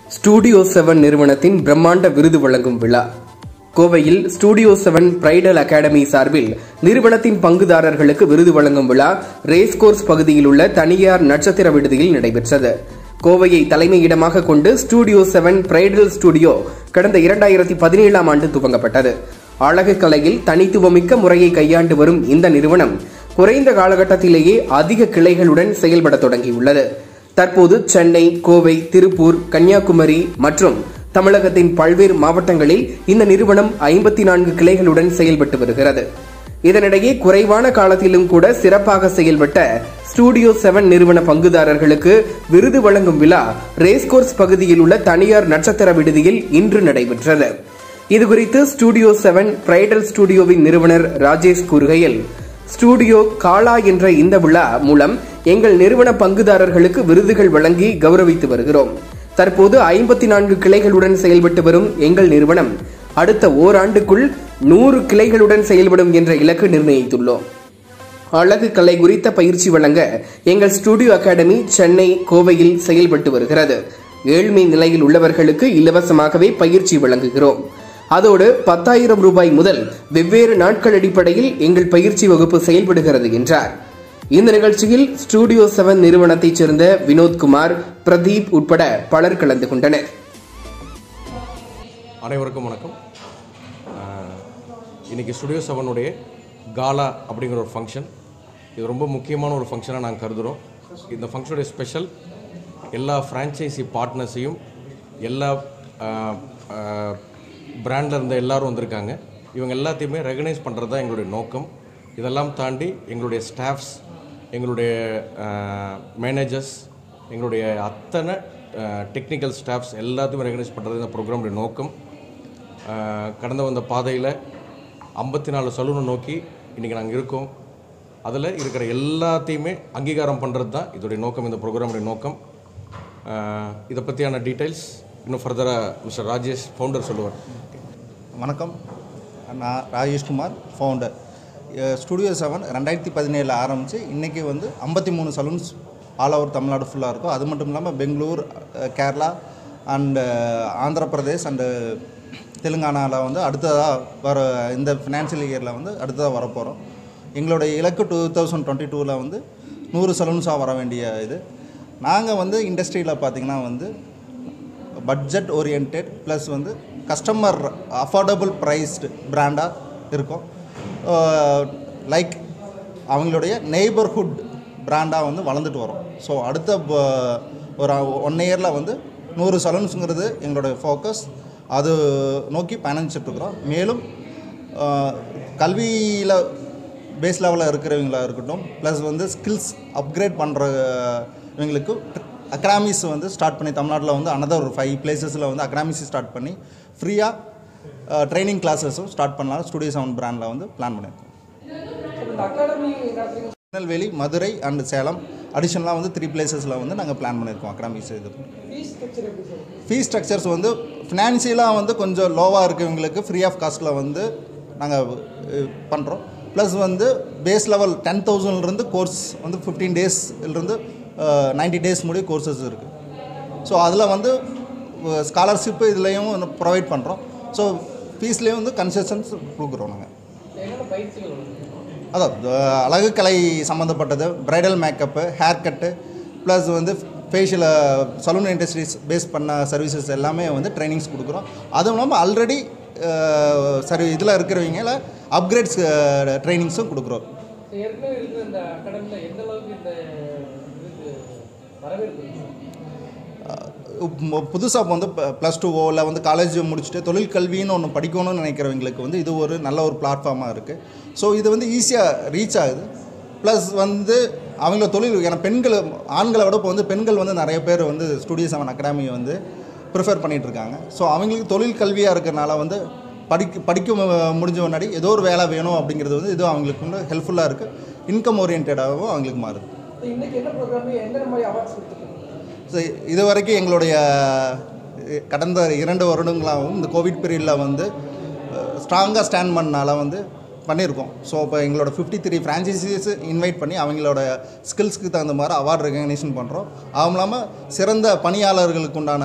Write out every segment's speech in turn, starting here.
Studio seven நிறுவனத்தின் பிரம்மாண்ட விருது வழங்கும் விழா கோவையில் ஸ்டூடியோ செவன் பிரைடல் அகாடமி சார்பில் நிறுவனத்தின் பங்குதாரர்களுக்கு விருது வழங்கும் விழா ரேஸ்கோர்ஸ் பகுதியில் உள்ள தனியார் நட்சத்திர விடுதியில் நடைபெற்றது கோவையை தலைமையிடமாக கொண்டு ஸ்டூடியோ செவன் பிரைடல் ஸ்டுடியோ கடந்த இரண்டாயிரத்தி பதினேழாம் ஆண்டு துவங்கப்பட்டது அழகு கலையில் தனித்துவமிக்க முறையை கையாண்டு வரும் இந்த நிறுவனம் குறைந்த காலகட்டத்திலேயே அதிக கிளைகளுடன் செயல்பட தொடங்கியுள்ளது தற்போது சென்னை கோவை திருப்பூர் கன்னியாகுமரி மற்றும் தமிழகத்தின் பல்வேறு மாவட்டங்களில் இந்த நிறுவனம் ஐம்பத்தி நான்கு கிளைகளுடன் செயல்பட்டு வருகிறது இதனிடையே குறைவான காலத்திலும் கூட சிறப்பாக செயல்பட்ட ஸ்டூடியோ செவன் நிறுவன பங்குதாரர்களுக்கு விருது வழங்கும் விழா ரேஸ்கோர்ஸ் பகுதியில் உள்ள தனியார் நட்சத்திர விடுதியில் இன்று நடைபெற்றது இதுகுறித்து ஸ்டூடியோ செவன் பிரைடல் ஸ்டுடியோவின் நிறுவனர் ராஜேஷ் கூறுகையில் ஸ்டூடியோ காலா என்ற இந்த விழா மூலம் எங்கள் நிறுவன பங்குதாரர்களுக்கு விருதுகள் வழங்கி கௌரவித்து வருகிறோம் தற்போது ஐம்பத்தி நான்கு கிளைகளுடன் செயல்பட்டு வரும் எங்கள் நிறுவனம் அடுத்த ஓராண்டுக்குள் நூறு கிளைகளுடன் செயல்படும் என்ற இலக்கு நிர்ணயித்துள்ளோம் அழகு கலை குறித்த பயிற்சி வழங்க எங்கள் ஸ்டுடியோ அகாடமி சென்னை கோவையில் செயல்பட்டு வருகிறது ஏழ்மை நிலையில் உள்ளவர்களுக்கு இலவசமாகவே பயிற்சி வழங்குகிறோம் அதோடு பத்தாயிரம் ரூபாய் முதல் வெவ்வேறு நாட்கள் அடிப்படையில் எங்கள் பயிற்சி வகுப்பு செயல்படுகிறது என்றார் இந்த நிகழ்ச்சியில் ஸ்டூடியோ செவன் நிறுவனத்தைச் சேர்ந்த வினோத்குமார் பிரதீப் உட்பட பலர் கலந்து கொண்டனர் அனைவருக்கும் வணக்கம் ஆஹ், இன்னைக்கு ஸ்டுடியோ செவனுடைய காலா அப்படிங்கிற ஒரு ஃபங்க்ஷன் இது ரொம்ப முக்கியமான ஒரு ஃபங்க்ஷனாக நாங்கள் கருதுகிறோம் இந்த ஃபங்க்ஷனுடைய ஸ்பெஷல் எல்லா ஃப்ரான்ச்சைசி பார்ட்னர்ஸையும் எல்லா பிராண்டில் இருந்த எல்லாரும் வந்திருக்காங்க இவங்க எல்லாத்தையுமே ரெகனைஸ் பண்ணுறது தான் எங்களுடைய நோக்கம் இதெல்லாம் தாண்டி எங்களுடைய ஸ்டாஃப்ஸ் எங்களுடைய மேனேஜர்ஸ் எங்களுடைய அத்தனை டெக்னிக்கல் ஸ்டாஃப்ஸ் எல்லாத்தையுமே ரெகனைஸ் பண்ணுறது இந்த ப்ரோக்ராமுடைய நோக்கம் ஆஹ் கடந்து வந்த பாதையில் ஐம்பத்தி நாலு சலூனை நோக்கி இன்றைக்கி நாங்கள் இருக்கோம் அதில் இருக்கிற எல்லாத்தையுமே அங்கீகாரம் பண்ணுறது தான் இதோடைய நோக்கம் இந்த ப்ரோக்ராமுடைய நோக்கம் ஆஹ் இதை பற்றியான டீட்டெயில்ஸ் இன்னும் ஃபர்தராக மிஸ்டர் ராஜேஷ் ஃபவுண்டர் சொல்லுவார் வணக்கம் நான் ராஜேஷ்குமார் ஃபவுண்டர் ஸ்டுடியோ செவன் ரெண்டாயிரத்தி பதினேழில் ஆரம்பித்து இன்றைக்கி வந்து ஐம்பத்தி மூணு சலூன்ஸ் ஆல் ஓவர் தமிழ்நாடு ஃபுல்லாக இருக்கும் அது மட்டும் இல்லாமல் Bangalore ah, Kerala and Andhra Pradesh and தெலுங்கானாவில் வந்து அடுத்ததாக வர இந்த ஃபினான்ஷியல் இயரில் வந்து அடுத்ததாக வரப்போகிறோம் எங்களுடைய இலக்கு டூ தௌசண்ட் டுவெண்ட்டி டூவில் வந்து நூறு சலூன்ஸாக வர வேண்டிய இது நாங்கள் வந்து இண்டஸ்ட்ரியில் பார்த்திங்கன்னா வந்து பட்ஜெட் ஓரியன்ட் ப்ளஸ் வந்து கஸ்டமர் அஃபோர்டபுள் ப்ரைஸ்டு பிராண்டாக இருக்கும் லைக் அவங்களுடைய நெய்பர்ஹுட் பிராண்டாக வந்து வளர்ந்துட்டு வரும் ஸோ அடுத்த ப- ஒரு ஒன் இயரில் வந்து நூறு சலூன்ஸுங்கிறது எங்களுடைய ஃபோக்கஸ் அது நோக்கி பயணிச்சுட்டு இருக்கிறோம் மேலும் கல்வியில் பேஸ் லெவலில் இருக்கிறவங்களா இருக்கட்டும் ப்ளஸ் வந்து ஸ்கில்ஸ் அப்கிரேட் பண்ணுற இவங்களுக்கு அகாடமிஸ் வந்து ஸ்டார்ட் பண்ணி தமிழ்நாட்டில் வந்து அனதர் ஒரு ஃபைவ் பிளேசஸில் வந்து அகாடமிஸ் ஸ்டார்ட் பண்ணி ஃப்ரீயாக ட்ரைனிங் கிளாஸஸும் ஸ்டார்ட் பண்ணலாம் ஸ்டுடியோ செவன் பிராண்டில் வந்து பிளான் பண்ணியிருக்கோம் திருநெல்வேலி மதுரை அண்ட் சேலம் அடிஷனலாக வந்து த்ரீ பிளேசஸில் வந்து நாங்கள் பிளான் பண்ணியிருக்கோம் அகாடமிஸ் இது ஃபீஸ் ஸ்ட்ரக்சர்ஸ் வந்து ஃபினான்ஷியலாக வந்து கொஞ்சம் லோவாக இருக்கவங்களுக்கு ஃப்ரீ ஆஃப் காஸ்ட்டில் வந்து நாங்கள் பண்ணுறோம் ப்ளஸ் வந்து பேஸ் லெவல் டென் தௌசண்ட்லேருந்து கோர்ஸ் வந்து ஃபிஃப்டீன் டேஸ்லேருந்து நைன்டி டேஸ் முடிய கோர்சஸ் இருக்குது ஸோ அதில் வந்து ஸ்காலர்ஷிப்பு இதுலேயும் ப்ரொவைட் பண்ணுறோம் ஸோ ஃபீஸ்லேயும் வந்து கன்செஷன்ஸ் கொடுக்குறோம் நாங்கள் அதான் அஹ், அழகு கலை சம்மந்தப்பட்டது bridal makeup hair cut plus வந்து ஃபேஷியல் சலூன் இண்டஸ்ட்ரீஸ் பேஸ் பண்ண சர்வீசஸ் எல்லாமே வந்து ட்ரைனிங்ஸ் கொடுக்குறோம் அதுவும் இல்லாமல் ஆல்ரெடி சர்வீ இதில் இருக்கிறவங்கள அப்கிரேட்ஸ் ட்ரைனிங்ஸும் கொடுக்குறோம் ஏற்கனவே இருக்கிற இந்த அகாடமியில் எந்த அளவுக்கு இந்த இதுக்கு வரவேற்பு இருக்கு? புதுசாக வந்து ப்ளஸ் டூவோ இல்லை வந்து காலேஜ் முடிச்சுட்டு தொழில் கல்வின்னு ஒன்று படிக்கணும்னு நினைக்கிறவங்களுக்கு வந்து இது ஒரு நல்ல ஒரு பிளாட்ஃபார்மாக இருக்குது ஸோ இது வந்து ஈஸியாக ரீச் ஆகுது ப்ளஸ் வந்து அவங்கள தொழில் ஏன்னா பெண்கள் ஆண்களை விட இப்போ வந்து பெண்கள் வந்து நிறைய பேர் வந்து ஸ்டுடியோ செவன் அகாடமியை வந்து ப்ரிஃபர் பண்ணிகிட்டு இருக்காங்க ஸோ அவங்களுக்கு தொழில் கல்வியாக இருக்கிறனால வந்து படிக்க படிக்க மு- முடிஞ்ச முன்னாடி ஏதோ ஒரு வேலை வேணும் அப்படிங்கிறது வந்து இது அவங்களுக்கு வந்து ஹெல்ப்ஃபுல்லாக இருக்குது இன்கம் ஓரியன்டாகவும் அவங்களுக்கு மாறுது இன்னைக்கு என்ன ப்ரோக்ராம் என்னென்ன மாதிரி அவார்ட்ஸ் கொடுத்துருக்கீங்க ஸோ இது வரைக்கும் எங்களுடைய அஹ், கடந்த இரண்டு வருடங்களாகவும் இந்த கோவிட் பீரியடில் வந்து ஸ்ட்ராங்காக ஸ்டாண்ட் பண்ணனால வந்து பண்ணியிருக்கோம் ஸோ இப்போ எங்களோட ஃபிஃப்டி த்ரீ ஃப்ரான்ச்சைசிஸ் இன்வைட் பண்ணி அவங்களோட ஸ்கில்ஸ்க்கு தகுந்த மாதிரி அவார்டு ரெகக்னேஷன் பண்ணுறோம் அதுவும் இல்லாமல் சிறந்த பணியாளர்களுக்கு உண்டான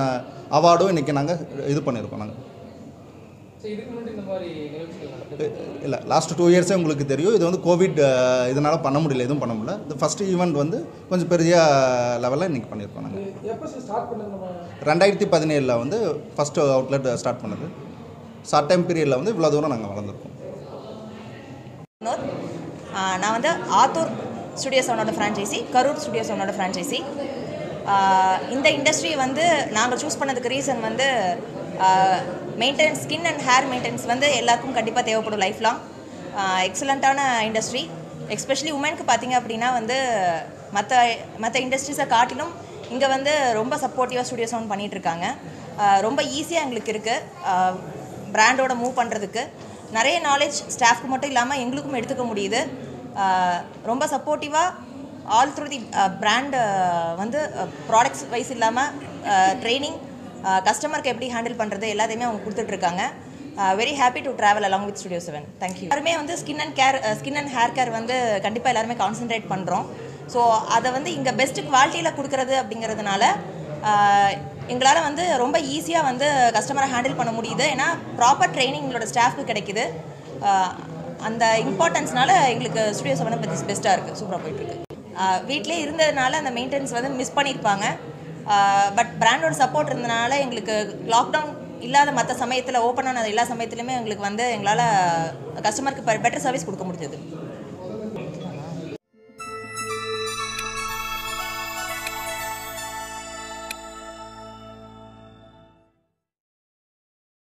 அவார்டும் இன்றைக்கி நாங்கள் இது பண்ணியிருக்கோம் நாங்கள் சரி இதுக்கு முன்னாடி இந்த மாதிரி நிகழ்ச்சிகள் நடக்குது இல்லை லாஸ்ட் டூ இயர்ஸே உங்களுக்கு தெரியும் இது வந்து கோவிட் இதனால் பண்ண முடியல எதுவும் பண்ண முடியல இது ஃபஸ்ட்டு ஈவெண்ட் வந்து கொஞ்சம் பெரிய லெவலில் இன்றைக்கி பண்ணியிருக்கோம் நாங்கள் எப்போ ஸ்டார்ட் பண்ணது நம்ம ரெண்டாயிரத்தி பதினேழில் வந்து ஃபஸ்ட்டு அவுட்லெட் ஸ்டார்ட் பண்ணது ஷார்ட் டைம் பீரியடில் வந்து இவ்வளோ தூரம் நாங்கள் வளர்ந்துருக்கோம் வினோத் ஆஹ் நான் வந்து ஆத்தூர் ஸ்டுடியோ செவனோட ஃப்ரான்ச்சைசி கரூர் ஸ்டுடியோ செவனோட ஃப்ரான்ச்சைசி இந்த இண்டஸ்ட்ரி வந்து நாங்கள் சூஸ் பண்ணதுக்கு ரீசன் வந்து maintenance skin and hair maintenance வந்து எல்லாருக்கும் கண்டிப்பாக தேவைப்படும் லைஃப் லாங் எக்ஸலண்ட்டான இண்டஸ்ட்ரி எஸ்பெஷலி உமனுக்கு பார்த்தீங்க அப்படின்னா வந்து மற்ற மற்ற இண்டஸ்ட்ரீஸை காட்டிலும் இங்கே வந்து ரொம்ப சப்போர்ட்டிவாக ஸ்டுடியோ செவன் பண்ணிகிட்டு இருக்காங்க ஆஹ் ரொம்ப ஈஸியாக எங்களுக்கு இருக்குது பிராண்டோட மூவ் பண்ணுறதுக்கு நிறைய நாலேஜ் ஸ்டாஃப்க்கு மட்டும் இல்லாமல் எங்களுக்கும் எடுத்துக்க முடியுது ஆஹ் ரொம்ப சப்போர்ட்டிவாக ஆல் த்ரூ தி பிராண்ட் வந்து ப்ராடக்ட்ஸ் வைஸ் இல்லாமல் ட்ரைனிங் கஸ்டமருக்கு எப்படி ஹேண்டில் பண்ணுறது எல்லாத்தையுமே அவங்க கொடுத்துட்ருக்காங்க very happy to travel along with studio seven thank you எல்லாருமே வந்து skin and care skin and hair care வந்து கண்டிப்பாக எல்லாருமே கான்சென்ட்ரேட் பண்ணுறோம் ஸோ அதை வந்து இங்கே பெஸ்ட் குவாலிட்டியில் கொடுக்குறது அப்படிங்கிறதுனால எங்களால் வந்து ரொம்ப ஈஸியாக வந்து கஸ்டமரை ஹேண்டில் பண்ண முடியுது ஏன்னா ப்ராப்பர் ட்ரைனிங் எங்களோட ஸ்டாஃப்க்கு கிடைக்குது ஆஹ் அந்த இம்பார்ட்டன்ஸ்னால எங்களுக்கு ஸ்டுடியோ செவனை பற்றி பெஸ்ட்டாக இருக்குது சூப்பராக போயிட்டுருக்கு வீட்டிலே இருந்ததுனால அந்த மெயின்டெனன்ஸ் வந்து மிஸ் பண்ணியிருப்பாங்க பட் பிராண்டோட சப்போர்ட் இருந்தனால எங்களுக்கு லாக்டவுன் இல்லாத மற்ற சமயத்தில் ஓப்பன் ஆன எல்லா சமயத்துலையுமே எங்களுக்கு வந்து எங்களால் கஸ்டமருக்கு பெட்டர் சர்வீஸ் கொடுக்க முடிஞ்சது